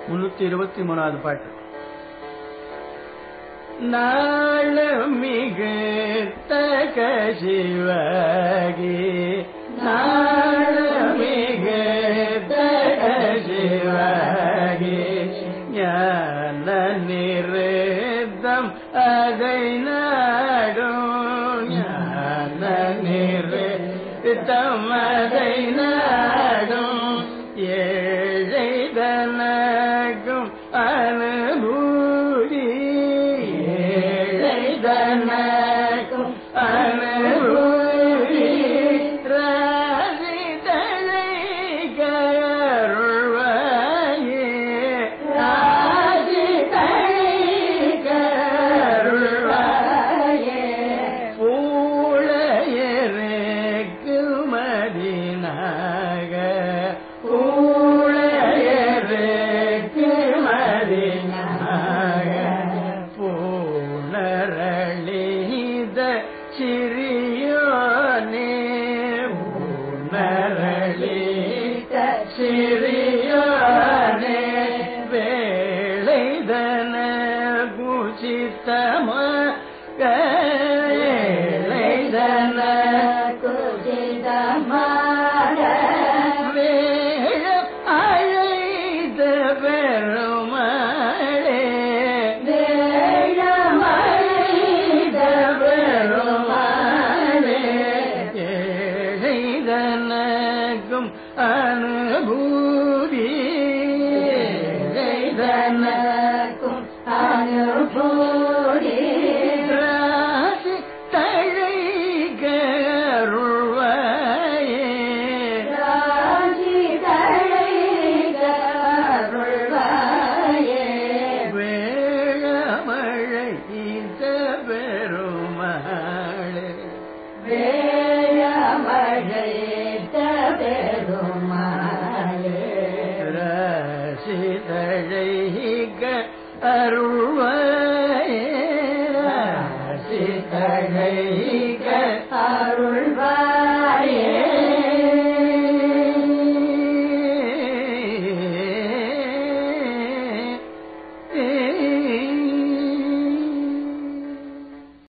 முன்னூத்தி இருபத்தி மூணாவது பாட்டு நாளமிகு தக சிவகி நாளமிகு தக சிவகி ஞான நிறுத்தம் அதை நாடும் ஞான நிறுத்தம் அதை நாடும் ஏழை தனக்கும் அனுபூதி ஏழை தனக்கும் அனுபூதி ராசி தலை கருள்வாயே ராசி தலை கருள்வாயே பூளையருக்கு மதினாக பூளையருக்கு மதினாக பூணரளித சிறியோனே பூணரளித சிறியோனே வேளைதன குசித்தமாக வேளைதன வேழ அழைத்த பெருமாளே வேழமழைத்த பெருமாளே ஏழைதனக்கும் அனுபூதி ஏழைதனக்கும் அனுபூதி ராசி தழை கருள்வாயே ராஜி தழை கருள்வாயே வேழமழை இந்த பெருமாளே வேழமழைத்த பெருமாளே ராசி தழை அருள்வாயே